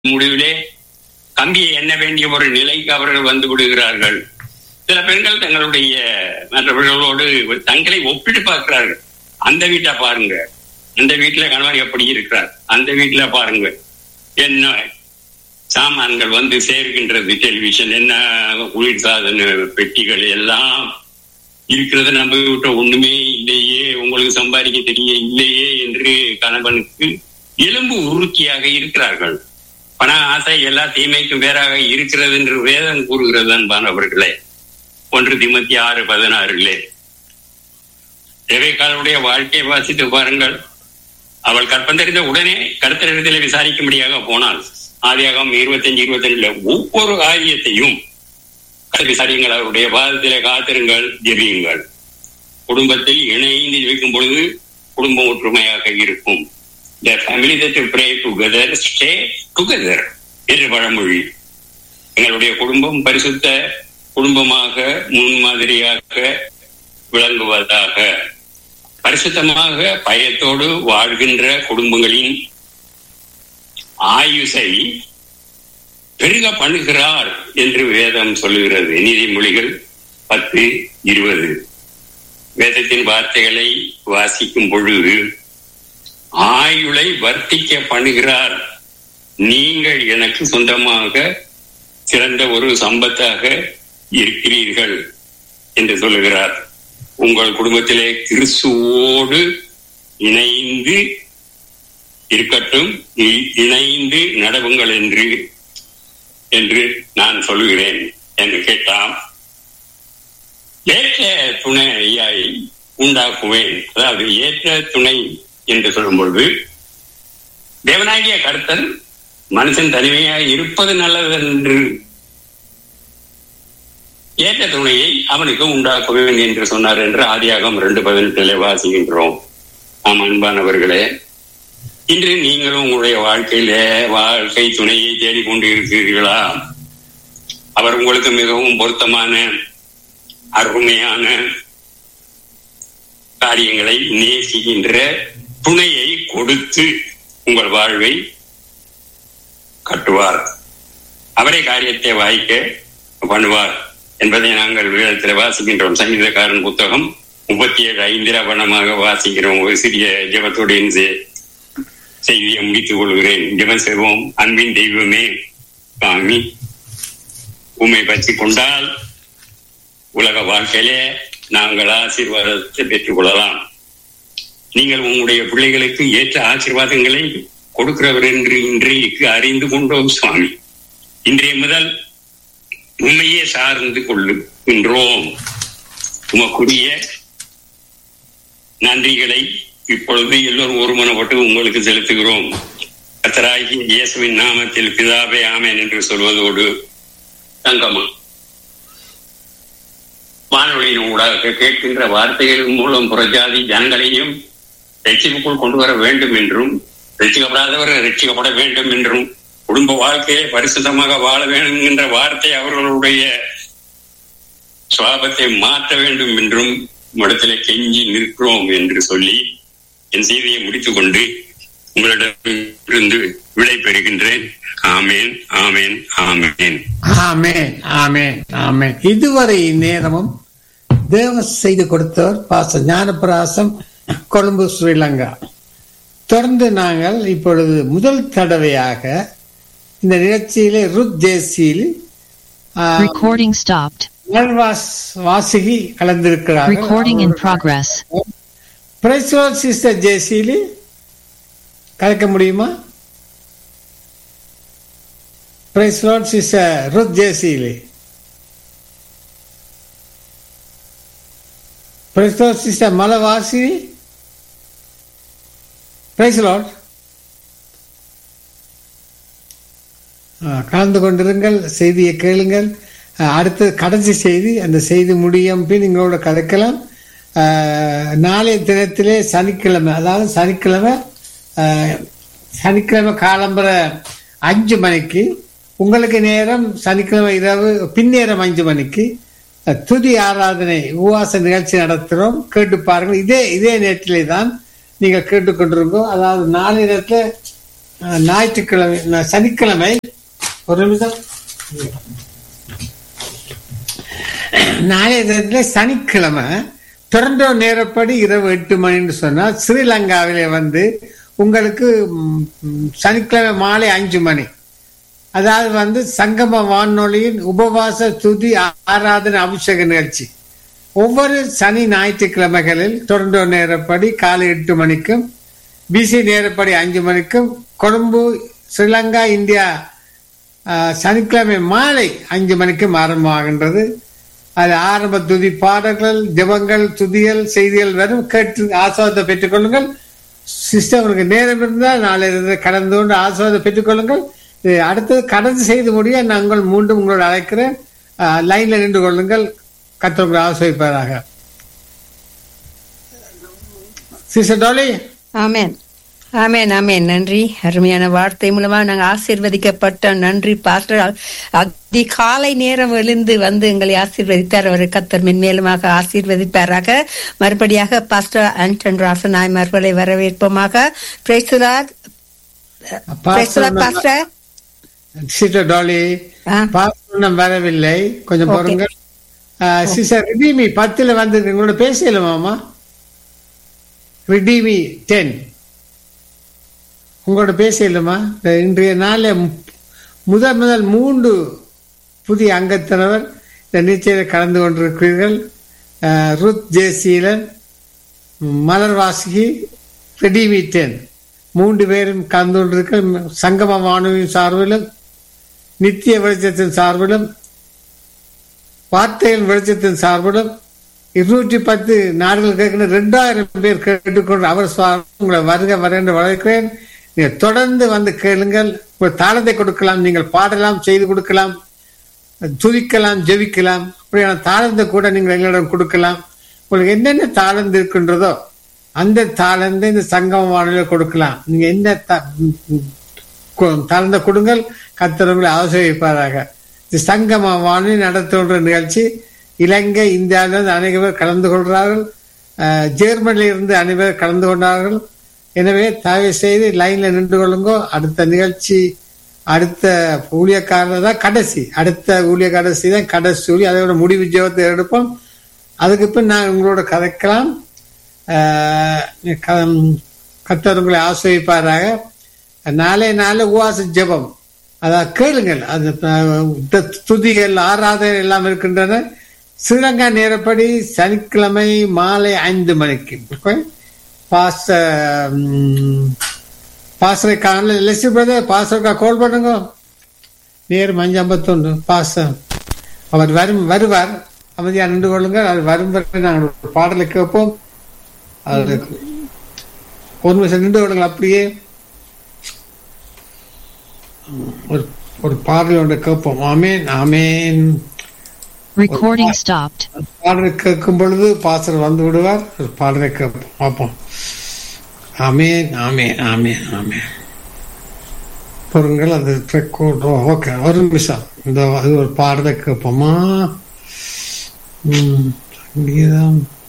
முடிவிலே கம்பியை எண்ண வேண்டிய ஒரு நிலைக்கு அவர்கள் வந்து விடுகிறார்கள் சில பெண்கள் தங்களுடைய மற்றவர்களோடு தங்களை ஒப்பிட்டு பார்க்கிறார்கள் அந்த வீட்டை பாருங்க அந்த வீட்டுல கணவன் எப்படி இருக்கிறார் அந்த வீட்டுல பாருங்க என்ன சாமான்கள் வந்து சேர்க்கின்றது டெலிவிஷன் என்ன குளிர்சாதன பெட்டிகள் எல்லாம் இருக்கிறது நம்ம விட்ட ஒண்ணுமே இல்லையே உங்களுக்கு சம்பாதிக்க தெரிய இல்லையே என்று கணவனுக்கு எலும்பு உருக்கியாக இருக்கிறார்கள் பண ஆசை எல்லா தீமைக்கும் வேறாக இருக்கிறது என்று வேதம் கூறுகிறது அன்பானவர்களே ஒன்று திமுத்தி ஆறு பதினாறுலே தேவைக்காலுடைய வாழ்க்கையை வாசித்து பாருங்கள் அவள் கற்பந்தறிந்த உடனே கருத்தரிடத்தில் விசாரிக்கும்படியாக போனாள் ஆதியாகம் இருபத்தஞ்சு இருபத்தஞ்சுல ஒவ்வொரு காரியத்தையும் விசாரியுங்கள் அவருடைய பாதத்திலே காத்திருங்கள் ஜெபியுங்கள் குடும்பத்தில் இணைந்து ஜெபிக்கும் பொழுது குடும்பம் ஒற்றுமையாக இருக்கும் The family that you pray together stay together என்று பழமொழி எங்களுடைய குடும்பம் பரிசுத்த குடும்பமாக முன்மாதிரியாக விளங்குவதாக பரிசுத்தமாக பயத்தோடு வாழ்கின்ற குடும்பங்களின் ஆயுசை பெருக பண்ணுகிறார் என்று வேதம் சொல்லுகிறது நீதிமொழிகள் பத்து இருபது வேதத்தின் வார்த்தைகளை வாசிக்கும் பொழுது ஆயுளை வர்த்திக்க பண்ணுகிறார் நீங்கள் எனக்கு சொந்தமாக சிறந்த ஒரு சம்பத்தாக இருக்கிறீர்கள் என்று சொல்லுகிறார் உங்கள் குடும்பத்திலே கிறிஸ்துவோடு இணைந்து இருக்கட்டும் இணைந்து நடவுங்கள் என்று என்று நான் சொல்லுகிறேன் என்று கேட்டால் ஏற்ற துணையை உண்டாக்குவேன் அதாவது ஏற்ற துணை என்று சொல்லும் பொழுது தேவனாகிய கருத்தன் மனுஷன் தனிமையாக இருப்பது நல்லது என்று ஏற்ற துணையை அவனுக்கு உண்டாக்குவேன் என்று சொன்னார் என்று ஆதியாகம் ரெண்டு பதினெட்டுல வாசிக்கின்றோம் ஆம் அன்பானவர்களே இன்று நீங்களும் உங்களுடைய வாழ்க்கையில வாழ்க்கை துணையை தேடிக்கொண்டு இருக்கிறீர்களா அவர் உங்களுக்கு மிகவும் பொருத்தமான அருமையான காரியங்களை நேசிக்கின்ற துணையை கொடுத்து உங்கள் வாழ்வை கட்டுவார் அவரே காரியத்தை வாய்க்க பண்ணுவார் என்பதை நாங்கள் வேதத்தில் வாசிக்கின்றோம் சங்கீதக்காரன் புத்தகம் முப்பத்தி ஏழு ஐந்திராபணமாக வாசிக்கிறோம் ஒரு சிறிய ஜபத்துடன் செய்தியை முடித்துக் கொள்கிறேன் ஜபம் செய்வோம் அன்பின் தெய்வமே சாமி உண்மை பற்றி கொண்டால் உலக வாழ்க்கையிலே நாங்கள் ஆசீர்வாதத்தை பெற்றுக் கொள்ளலாம் நீங்கள் உங்களுடைய பிள்ளைகளுக்கு ஏற்ற ஆசீர்வாதங்களை கொடுக்கிறவர் என்று இன்றைக்கு அறிந்து கொண்டோம் சுவாமி இன்றைய முதல் உண்மையே சார்ந்து கொள்ளுகின்றோம் உமக்குரிய நன்றிகளை இப்பொழுது எல்லோரும் ஒருமனப்பட்டு உங்களுக்கு செலுத்துகிறோம் கத்தராகி இயேசுவின் நாமத்தில் பிதாவே ஆமேன் என்று சொல்வதோடு தங்கமா வானொலியின் ஊடாக கேட்கின்ற வார்த்தைகள் மூலம் புறஜாதி ஜனங்களையும் ரட்சிப்புக்குள் கொண்டு வர வேண்டும் என்றும் ரட்சிக்கப்படாதவர் ரட்சிக்கப்பட வேண்டும் என்றும் குடும்ப வாழ்க்கையை பரிசுத்தமாக வாழ வேண்டும் என்ற வார்த்தை அவர்களுடைய சுவாபத்தை மாற்ற வேண்டும் என்றும் இடத்திலே கெஞ்சி நிற்கிறோம் என்று சொல்லி என் செய்தியை முடித்துக் கொண்டு உங்களிடமிருந்து விடை பெறுகின்றேன் ஆமேன் ஆமேன் ஆமேன் ஆமேன் ஆமேன் ஆமேன் இதுவரை நேரமும் தேவ செய்து கொடுத்தவர் பாச ஞானப்பிராசம் கொழும்பு ஸ்ரீலங்கா தொடர்ந்து நாங்கள் இப்பொழுது முதல் தடவையாக இந்த நிகழ்ச்சியிலே ருத் ஜேசியில் Recording stopped. வாசிகி கலந்திருக்கிறார்கள் Recording in progress. பிரைஸ்வால் சிஸ்டர் ஜேசியிலி கலக்க முடியுமா பிரைஸ் லார்ட் சிஸ்டர் ருத் ஜேசியிலி பிரைஸ் லார்ட் சிஸ்டர் மலவாசி பிரைஸ் லார்ட் கலந்து கொண்டிருங்கள் செய்தியை கேளுங்கள் அடுத்து கடைசி செய்தி அந்த செய்தி முடியும் பின் எங்களோட கதைக்கலாம் நாளைய தினத்திலே சனிக்கிழமை அதாவது சனிக்கிழமை சனிக்கிழமை காலம்புற அஞ்சு மணிக்கு உங்களுக்கு நேரம் சனிக்கிழமை இரவு பின்னேரம் அஞ்சு மணிக்கு துதி ஆராதனை உவாச நிகழ்ச்சி நடத்துகிறோம் கேட்டு பாருங்கள் இதே இதே நேரத்திலே தான் நீங்கள் கேட்டுக்கொண்டிருக்கோம் அதாவது நாளை நேரத்தில் அஹ், ஞாயிற்றுக்கிழமை ந- சனிக்கிழமை ஒரு நிமிஷம் நாளைய தினத்துல சனிக்கிழமை டொரண்டோ நேரப்படி இரவு எட்டு மணின்னு சொன்னா ஸ்ரீலங்காவிலே வந்து உங்களுக்கு ம், ம், சனிக்கிழமை மாலை அஞ்சு மணி அதாவது வந்து சங்கம வானொலியின் உபவாச துதி ஆராதனை அபிஷேக நிகழ்ச்சி ஒவ்வொரு சனி ஞாயிற்றுக்கிழமைகளில் டொரண்டோ நேரப்படி காலை எட்டு மணிக்கும் பிசி நேரப்படி அஞ்சு மணிக்கும் கொழும்பு ஸ்ரீலங்கா இந்தியா ஆஹ், சனிக்கிழமை மாலை அஞ்சு மணிக்கும் ஆரம்பமாகின்றது அது ஆரம்ப துதி பாடல்கள் ஜெபங்கள் துதிகள் செய்திகள் வரும் கேட்டு ஆசுவாதத்தை பெற்றுக்கொள்ளுங்கள் சிஸ்டம் உங்களுக்கு நேரம் இருந்தால் நாளை இருந்து கடந்து கொண்டு ஆசுவாதத்தை பெற்றுக்கொள்ளுங்கள் இது அடுத்தது கடந்து செய்து முடிய நாங்கள் மீண்டும் உங்களோட அழைக்கிறேன் ஆஹ், லைன்ல நின்று கொள்ளுங்கள் கத்தவங்களை ஆசிரியப்பாராக சிஸ்டர் டோலி ஆமென் ஆமென் ஆமென் நன்றி அருமையான வார்த்தை மூலமா நாங்கள் ஆசீர்வதிக்கப்பட்ட நன்றி பாஸ்டர் அதிகாலை நேரம் எழுந்து வந்து எங்களை ஆசீர்வதித்தார் அவர் கத்தர் மென்மேலுமாக ஆசீர்வதிப்பாராக மறுபடியாக பாஸ்டர் ஆண்டன் ராசன் நாய்மார்களை வரவேற்போமாக பிரைசுலார் பாஸ்டர் சிஸ்டர் டோலி ஆ. பாஸ்டர் வரவில்லை கொஞ்சம் Okay. பாருங்க சிஸ்டர் ரிடீமி பத்துல வந்து உங்களோட பேசலாமாமா ரிடீமி டென் உங்களோட பேசலாமா இந்த இன்றைய நாளில் முதல் முதல் மூன்று புதிய அங்கத்தினவர் இந்த நிச்சயத்தில் கலந்து கொண்டிருக்கிறீர்கள் அஹ், ருத் ஜேசீலன் மலர் வாசுகி ரெடிமி டென் மூன்று பேரும் கலந்து கொண்டிருக்க சங்கம வானொலியின் சார்பிலும் நித்திய வெளிச்சத்தின் சார்பிலும் வார்த்தையின் வெளிச்சத்தின் சார்பிலும் இருநூற்றி பத்து நாடுகள் கேட்கிற ரெண்டாயிரம் பேர் கேட்டுக்கொண்டு அவர் சுவா- உங்களை வருக வர என்று வரவேற்கிறேன் நீங்கள் தொடர்ந்து வந்து கேளுங்கள் ஒரு தாளத்தை கொடுக்கலாம் நீங்கள் பாடலாம் செய்து கொடுக்கலாம் துதிக்கலாம் ஜெபிக்கலாம் அப்படியான தாளத்தை கூட நீங்கள் எங்களிடம் கொடுக்கலாம் உங்களுக்கு என்னென்ன தாளந்து இருக்கின்றதோ அந்த தாளந்தை இந்த சங்கம வானிலை கொடுக்கலாம் நீங்க என்ன த- ம், ம், கு- தாளந்த கொடுங்கள் கத்திரங்களை ஆசிரியப்பாராக இது சங்கம வானொலி நடத்துகின்ற நிகழ்ச்சி இலங்கை இந்தியாவிலிருந்து அநேக பேர் கலந்து கொள்கிறார்கள் அஹ், ஜெர்மனியில இருந்து அனைவர் கலந்து கொண்டார்கள் எனவே தயவு செய்து லைன்ல நின்று கொள்ளுங்கோ அடுத்த நிகழ்ச்சி அடுத்த ஊழியக்காரர் தான் கடைசி அடுத்த ஊழிய கடைசி தான் கடைசி ஊழி அதோட முடிவு ஜெபத்தை எடுப்போம் அதுக்கு பின் நான் உங்களோட கதைக்கலாம் ஆஹ் க- கர்த்தர் உங்களை ஆசிரியப்பாராக நாளே நாளே உவாச ஜெபம் அதான் கேளுங்கள் அது அஹ், த- துதிகள் ஆராதனை எல்லாம் இருக்கின்றன ஸ்ரீலங்கா நேரப்படி சனிக்கிழமை மாலை ஐந்து மணிக்கு ஓகே பாச பாசரை காணல லெசி பிரதர் பாசருக்கா கால் பண்ணுங்க நேரம் அஞ்சு ஐம்பத்தொன்று பாசம் அவர் வரும் வருவார் அமைதியா நின்று கொள்ளுங்கள் அது வரும் வரை நாங்கள் ஒரு பாடலை கேட்போம் அது ஒரு நிமிஷம் நின்று கொள்ளுங்கள் அப்படியே ஒரு ஒரு பாடல் ஒன்று கேட்போம் ஆமேன் ஆமேன் Recording stopped. பாடலை கேட்கும் பொழுது பாசர் வந்து விடுவார் ஒரு பாடலை கேட்போம் பார்ப்போம் ஆமேன் ஆமேன் ஆமேன் ஆமேன் பொருங்கள் அது ரெக்கார்ட் ஓகே ஒரு நிமிஷம் இந்த அது ஒரு பாடலை கேட்போமா ம், சங்கீதம்